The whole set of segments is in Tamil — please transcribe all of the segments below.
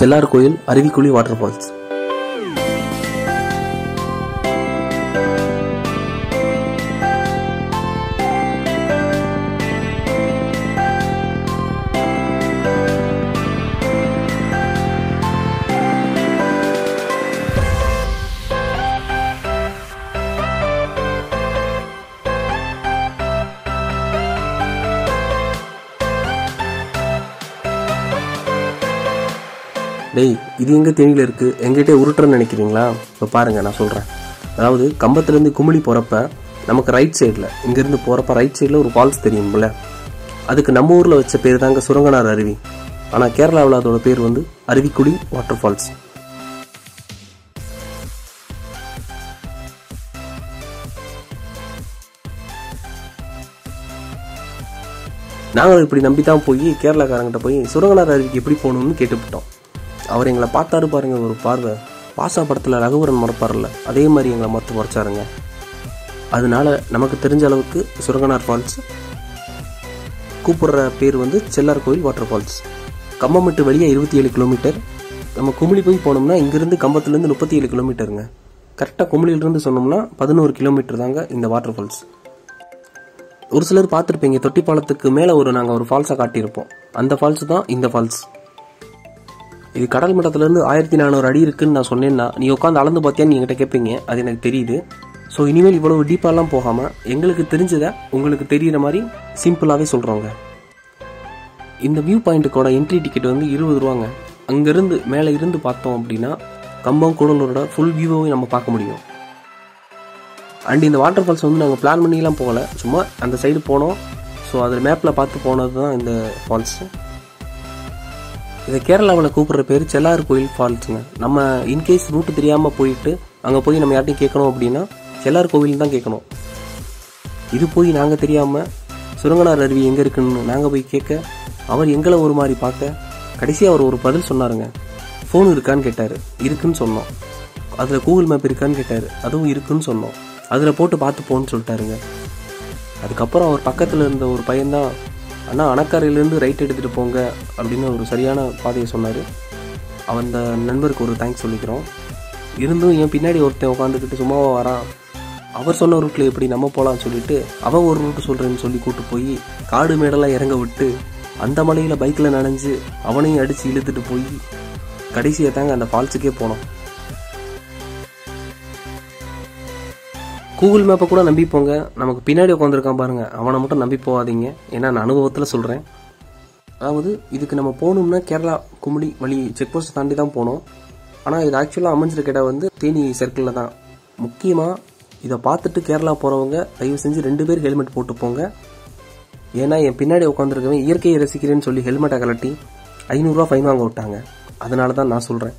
செல்லார் கோயில் அருவிக்குழி வாட்டர் ஃபால்ஸ் டேய் இது எங்க தேனியில் இருக்கு எங்கிட்ட உருட்டுறன்னு நினைக்கிறீங்களா இப்போ பாருங்க நான் சொல்றேன் அதாவது கம்பத்துலேருந்து குமிழி போறப்ப நமக்கு ரைட் சைடில் இங்கேருந்து போறப்ப ரைட் சைடில் ஒரு ஃபால்ஸ் தெரியும்ல அதுக்கு நம்ம ஊரில் வச்ச பேர் தாங்க சுரங்கனார் அருவி ஆனால் கேரளாவில் அதோட பேர் வந்து அருவிக்குடி வாட்டர் ஃபால்ஸ் நாங்களும் இப்படி நம்பி தான் போய் கேரளாக்காரங்கிட்ட போய் சுரங்கனார் அருவிக்கு எப்படி போகணும்னு கேட்டுவிட்டோம் அவர் எங்களை பார்த்தாரு பாருங்க ஒரு பார்வை பாசா படத்தில் ரகுவரன் மறப்பார்ல அதே மாதிரி எங்களை மொத்த மறைச்சாருங்க அதனால நமக்கு தெரிஞ்ச அளவுக்கு சுரங்கனார் ஃபால்ஸ் கூப்பிடுற பேர் வந்து செல்லார் கோயில் வாட்டர் ஃபால்ஸ் கம்பமெட்டு வெளியே இருபத்தி ஏழு கிலோமீட்டர் நம்ம குமிழி போய் போனோம்னா இங்கிருந்து கம்பத்துலேருந்து முப்பத்தி ஏழு கிலோமீட்டருங்க கரெக்டாக குமிழிலிருந்து சொன்னோம்னா பதினோரு கிலோமீட்டர் தாங்க இந்த வாட்டர் ஃபால்ஸ் ஒரு சிலர் பார்த்துருப்பீங்க தொட்டிப்பாலத்துக்கு மேலே ஒரு நாங்கள் ஒரு ஃபால்ஸை காட்டியிருப்போம் அந்த ஃபால்ஸ் தான் இந்த ஃபால்ஸ் இது கடல் மட்டத்திலேருந்து ஆயிரத்தி நானூறு அடி இருக்குன்னு நான் சொன்னேன்னா நீ உட்காந்து அளந்து பார்த்தியான்னு என்கிட்ட கேட்பீங்க அது எனக்கு தெரியுது ஸோ இனிமேல் இவ்வளவு டீப்பாலாம் போகாமல் எங்களுக்கு தெரிஞ்சதை உங்களுக்கு தெரியிற மாதிரி சிம்பிளாகவே சொல்கிறோங்க இந்த வியூ பாயிண்ட்டுக்கோட என்ட்ரி டிக்கெட் வந்து இருபது ரூபாங்க அங்கேருந்து மேலே இருந்து பார்த்தோம் அப்படின்னா கம்பம் கூடலூரோட ஃபுல் வியூவையும் நம்ம பார்க்க முடியும் அண்ட் இந்த வாட்டர் ஃபால்ஸ் வந்து நாங்கள் பிளான் பண்ணிலாம் போகலை சும்மா அந்த சைடு போனோம் ஸோ அதில் மேப்பில் பார்த்து போனது தான் இந்த ஃபால்ஸு இதை கேரளாவில் கூப்பிடுற பேர் செல்லார் கோயில் ஃபால்ஸுங்க நம்ம இன்கேஸ் ரூட்டு தெரியாமல் போயிட்டு அங்கே போய் நம்ம யார்ட்டையும் கேட்கணும் அப்படின்னா செல்லார் கோவில் தான் கேட்கணும் இது போய் நாங்கள் தெரியாமல் சுரங்கனார் அருவி எங்கே இருக்குன்னு நாங்கள் போய் கேட்க அவர் எங்களை ஒரு மாதிரி பார்க்க கடைசியாக அவர் ஒரு பதில் சொன்னாருங்க ஃபோன் இருக்கான்னு கேட்டார் இருக்குன்னு சொன்னோம் அதில் கூகுள் மேப் இருக்கான்னு கேட்டார் அதுவும் இருக்குன்னு சொன்னோம் அதில் போட்டு பார்த்து போன்னு சொல்லிட்டாருங்க அதுக்கப்புறம் அவர் பக்கத்தில் இருந்த ஒரு பையன்தான் அண்ணா அணக்கரையிலேருந்து ரைட் எடுத்துகிட்டு போங்க அப்படின்னு ஒரு சரியான பாதையை சொன்னார் அவன் அந்த நண்பருக்கு ஒரு தேங்க்ஸ் சொல்லிக்கிறோம் இருந்தும் என் பின்னாடி ஒருத்தன் உட்காந்துக்கிட்டு சும்மாவா வரான் அவர் சொன்ன ரூட்டில் எப்படி நம்ம போகலான்னு சொல்லிட்டு அவன் ஒரு ரூட்டு சொல்கிறேன்னு சொல்லி கூட்டு போய் காடு மேடெல்லாம் இறங்க விட்டு அந்த மலையில் பைக்கில் நனைஞ்சு அவனையும் அடித்து இழுத்துட்டு போய் கடைசியாக தாங்க அந்த ஃபால்ஸுக்கே போனோம் கூகுள் மேப்பை கூட நம்பி போங்க நமக்கு பின்னாடி உட்காந்துருக்கான் பாருங்க அவனை மட்டும் நம்பி போகாதீங்க ஏன்னா நான் அனுபவத்தில் சொல்கிறேன் அதாவது இதுக்கு நம்ம போகணும்னா கேரளா குமுளி வழி செக் போஸ்ட் தாண்டி தான் போனோம் ஆனால் இது ஆக்சுவலாக அமைஞ்சிருக்க இடம் வந்து தேனி சர்க்கிளில் தான் முக்கியமாக இதை பார்த்துட்டு கேரளா போகிறவங்க தயவு செஞ்சு ரெண்டு பேர் ஹெல்மெட் போட்டு போங்க ஏன்னா என் பின்னாடி உட்காந்துருக்கவன் இயற்கையை ரசிக்கிறேன்னு சொல்லி ஹெல்மெட்டை கலட்டி ஐநூறுரூவா ஃபைன் வாங்க விட்டாங்க அதனால தான் நான் சொல்கிறேன்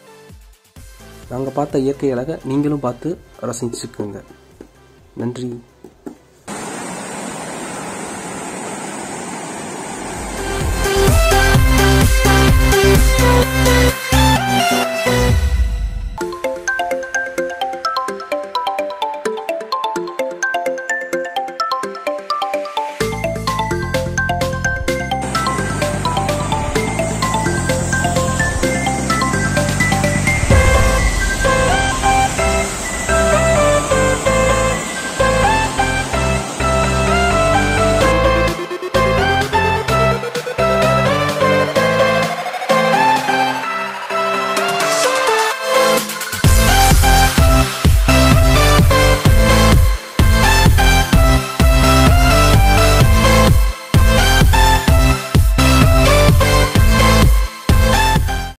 நாங்கள் பார்த்த இயற்கை அழகை நீங்களும் பார்த்து ரசிச்சுக்குங்க நன்றி